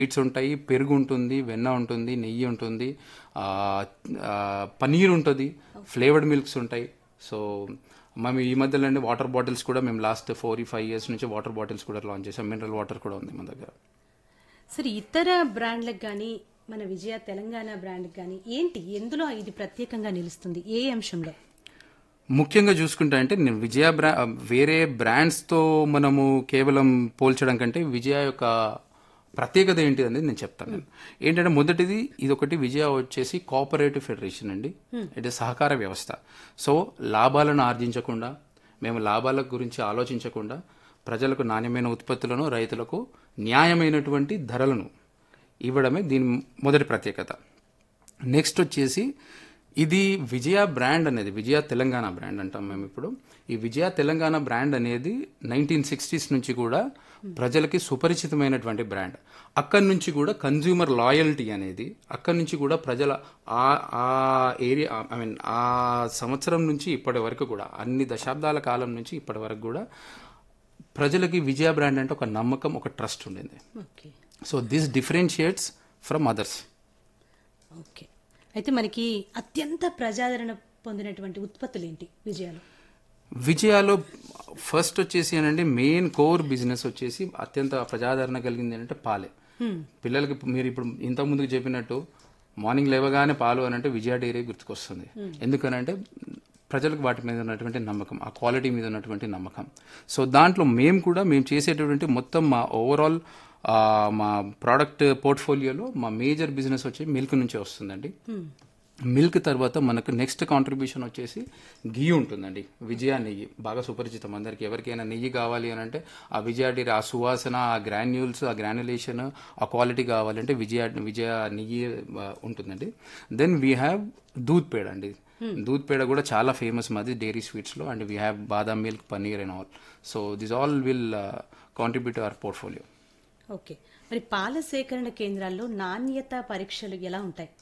sweets ఉంటాయి పెరుగు ఉంటుంది వెన్న ఉంటుంది నెయ్యి ఉంటుంది ఆ, ఆ, పనీర్ ఉంటుంది ఫ్లేవర్డ్ మిల్క్స్ ఉంటాయి సో మేము ఈ మధ్యలో వాటర్ బాటిల్స్ కూడా మేము లాస్ట్ ఫోర్ ఫైవ్ ఇయర్స్ నుంచి వాటర్ బాటిల్స్ కూడా లాంచ్ చేసాం మినరల్ వాటర్ కూడా ఉంది మన దగ్గర సరే ఇతర బ్రాండ్లకు కానీ మన విజయ తెలంగాణ బ్రాండ్కి కానీ ఏంటి ఎందులో ఇది ప్రత్యేకంగా నిలుస్తుంది ఏ అంశంలో ముఖ్యంగా చూసుకుంటే అంటే నేను విజయ బ్రా వేరే బ్రాండ్స్తో మనము కేవలం పోల్చడం కంటే విజయ యొక్క ప్రత్యేకత ఏంటి అనేది నేను చెప్తాను నేను ఏంటంటే మొదటిది ఇది ఒకటి విజయ వచ్చేసి కోఆపరేటివ్ ఫెడరేషన్ అండి అంటే సహకార వ్యవస్థ సో లాభాలను ఆర్జించకుండా మేము లాభాల గురించి ఆలోచించకుండా ప్రజలకు నాణ్యమైన ఉత్పత్తులను రైతులకు న్యాయమైనటువంటి ధరలను ఇవ్వడమే దీని మొదటి ప్రత్యేకత నెక్స్ట్ వచ్చేసి ఇది విజయ బ్రాండ్ అనేది విజయ తెలంగాణ బ్రాండ్ అంటాం మేము ఇప్పుడు ఈ విజయ తెలంగాణ బ్రాండ్ అనేది నైన్టీన్ సిక్స్టీస్ నుంచి కూడా ప్రజలకి సుపరిచితమైనటువంటి బ్రాండ్ అక్కడి నుంచి కూడా కన్జ్యూమర్ లాయల్టీ అనేది అక్కడి నుంచి కూడా ప్రజల ఆ ఆ ఏరియా ఐ మీన్ ఆ సంవత్సరం నుంచి ఇప్పటి వరకు కూడా అన్ని దశాబ్దాల కాలం నుంచి ఇప్పటి వరకు కూడా ప్రజలకి విజయ బ్రాండ్ అంటే ఒక నమ్మకం ఒక ట్రస్ట్ ఉండింది okay so this differentiates from others okay అయితే మనకి అత్యంత ప్రజాదరణ పొందినటువంటి ఉత్పత్తులు ఏంటి విజయాలు విజయాలో ఫస్ట్ వచ్చేసి అనండి మెయిన్ కోర్ బిజినెస్ వచ్చేసి అత్యంత ప్రజాదరణ కలిగింది ఏంటంటే పాలే పిల్లలకి మీరు ఇప్పుడు ఇంతకు ముందుకు చెప్పినట్టు మార్నింగ్ లేవగానే పాలు అని అంటే విజయ డైరీ గుర్తుకొస్తుంది ఎందుకనంటే ప్రజలకు వాటి మీద ఉన్నటువంటి నమ్మకం ఆ క్వాలిటీ మీద ఉన్నటువంటి నమ్మకం సో దాంట్లో మేము కూడా మేము చేసేటటువంటి మొత్తం మా ఓవరాల్ మా ప్రోడక్ట్ పోర్ట్ఫోలియోలో మా మేజర్ బిజినెస్ వచ్చి మిల్క్ నుంచే వస్తుందండి మిల్క్ తర్వాత మనకు నెక్స్ట్ కాంట్రిబ్యూషన్ వచ్చేసి గీ ఉంటుందండి విజయ నెయ్యి బాగా సుపరిచితం అందరికి ఎవరికైనా నెయ్యి కావాలి అని అంటే ఆ విజయ డైరీ ఆ సువాసన ఆ గ్రాన్యూల్స్ ఆ గ్రాన్యులేషన్ ఆ క్వాలిటీ కావాలంటే విజయ విజయ నెయ్యి ఆ, ఉంటుందండి దెన్ వీ హ్యావ్ దూద్ పేడ అండి దూద్ పేడ కూడా చాలా ఫేమస్ మాది డైరీ స్వీట్స్లో and we have badam milk paneer and all so this all will contribute our portfolio okay మరి పాల సేకరణ కేంద్రాల్లో నాణ్యత పరీక్షలు ఎలా ఉంటాయి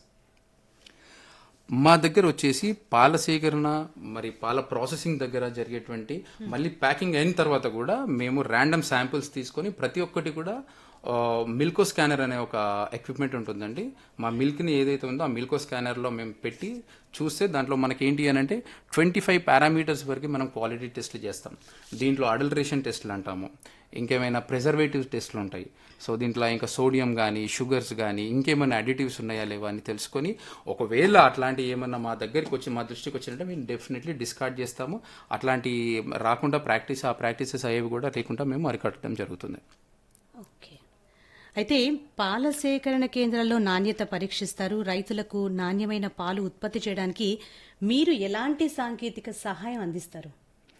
మా దగ్గర వచ్చేసి పాల సేకరణ మరి పాల ప్రాసెసింగ్ దగ్గర జరిగేటువంటి మళ్ళీ ప్యాకింగ్ అయిన తర్వాత కూడా మేము ర్యాండమ్ శాంపిల్స్ తీసుకొని ప్రతి ఒక్కటి కూడా మిల్కో స్కానర్ అనే ఒక ఎక్విప్మెంట్ ఉంటుందండి మా మిల్క్ని ఏదైతే ఉందో ఆ మిల్కో స్కానర్లో మేము పెట్టి చూస్తే దాంట్లో మనకి ఏంటి అని అంటే ట్వంటీ ఫైవ్ పారామీటర్స్ వరకు మనం క్వాలిటీ టెస్ట్లు చేస్తాం దీంట్లో అడల్ట్రేషన్ టెస్ట్లు అంటాము ఇంకేమైనా ప్రిజర్వేటివ్ టెస్ట్లు ఉంటాయి సో దీంట్లో ఇంకా సోడియం కానీ షుగర్స్ కానీ ఇంకేమైనా అడిటివ్స్ ఉన్నాయా లేవా అని తెలుసుకొని ఒకవేళ అట్లాంటి ఏమన్నా మా దగ్గరికి వచ్చి మా దృష్టికి వచ్చినట్టే మేము డెఫినెట్లీ డిస్కార్డ్ చేస్తాము అట్లాంటి రాకుండా ప్రాక్టీస్ ఆ ప్రాక్టీసెస్ అయ్యేవి కూడా లేకుండా మేము అరికట్టడం జరుగుతుంది ఓకే అయితే పాల సేకరణ కేంద్రాల్లో నాణ్యత పరీక్షిస్తారు రైతులకు నాణ్యమైన పాలు ఉత్పత్తి చేయడానికి మీరు ఎలాంటి సాంకేతిక సహాయం అందిస్తారు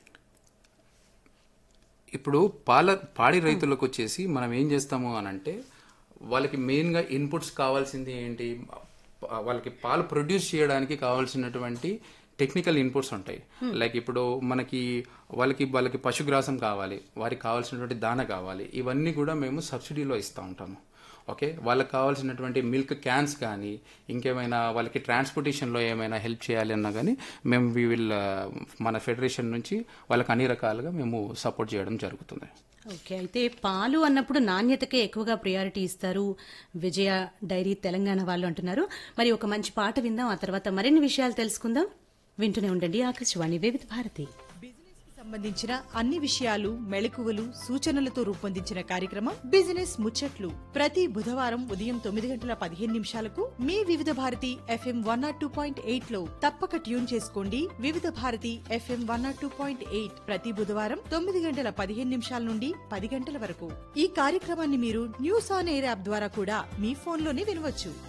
ఇప్పుడు పాల పాడి రైతులకు వచ్చేసి మనం ఏం చేస్తాము అని అంటే వాళ్ళకి మెయిన్గా ఇన్పుట్స్ కావాల్సింది ఏంటి ప- వాళ్ళకి పాలు ప్రొడ్యూస్ చేయడానికి కావాల్సినటువంటి టెక్నికల్ ఇన్పుట్స్ ఉంటాయి లైక్ ఇప్పుడు మనకి వాళ్ళకి వాళ్ళకి పశుగ్రాసం కావాలి వారికి కావాల్సినటువంటి దాన కావాలి ఇవన్నీ కూడా మేము సబ్సిడీలో ఇస్తూ ఉంటాము ఓకే వాళ్ళకి కావాల్సినటువంటి మిల్క్ క్యాన్స్ కానీ ఇంకేమైనా వాళ్ళకి ట్రాన్స్పోర్టేషన్లో ఏమైనా హెల్ప్ చేయాలి అన్నా కానీ మేము వి విల్ మన ఫెడరేషన్ నుంచి వాళ్ళకి అన్ని రకాలుగా మేము సపోర్ట్ చేయడం జరుగుతుంది ఓకే అయితే పాలు అన్నప్పుడు నాణ్యతకే ఎక్కువగా ప్రియారిటీ ఇస్తారు విజయ డైరీ తెలంగాణ వాళ్ళు అంటున్నారు మరి ఒక మంచి పాట విందాం ఆ తర్వాత మరిన్ని విషయాలు తెలుసుకుందాం వింటూనే ఉండండి ఆకాశవాణి వివిధ భారతి బిజినెస్ కి సంబంధించిన అన్ని విషయాలు మెళకువలు సూచనలతో రూపొందించిన కార్యక్రమం బిజినెస్ ముచ్చట్లు ప్రతి బుధవారం ఉదయం తొమ్మిది గంటల పదిహేను నిమిషాలకు మీ Vividh Bharati FM one nought two point eight లో తప్పక ట్యూన్ చేసుకోండి Vividh Bharati FM one nought two point eight ప్రతి బుధవారం తొమ్మిది గంటల పదిహేను నిమిషాల నుండి పది గంటల వరకు ఈ కార్యక్రమాన్ని మీరు న్యూస్ ఆన్ ఎయిర్ యాప్ ద్వారా కూడా మీ ఫోన్లోనే వినవచ్చు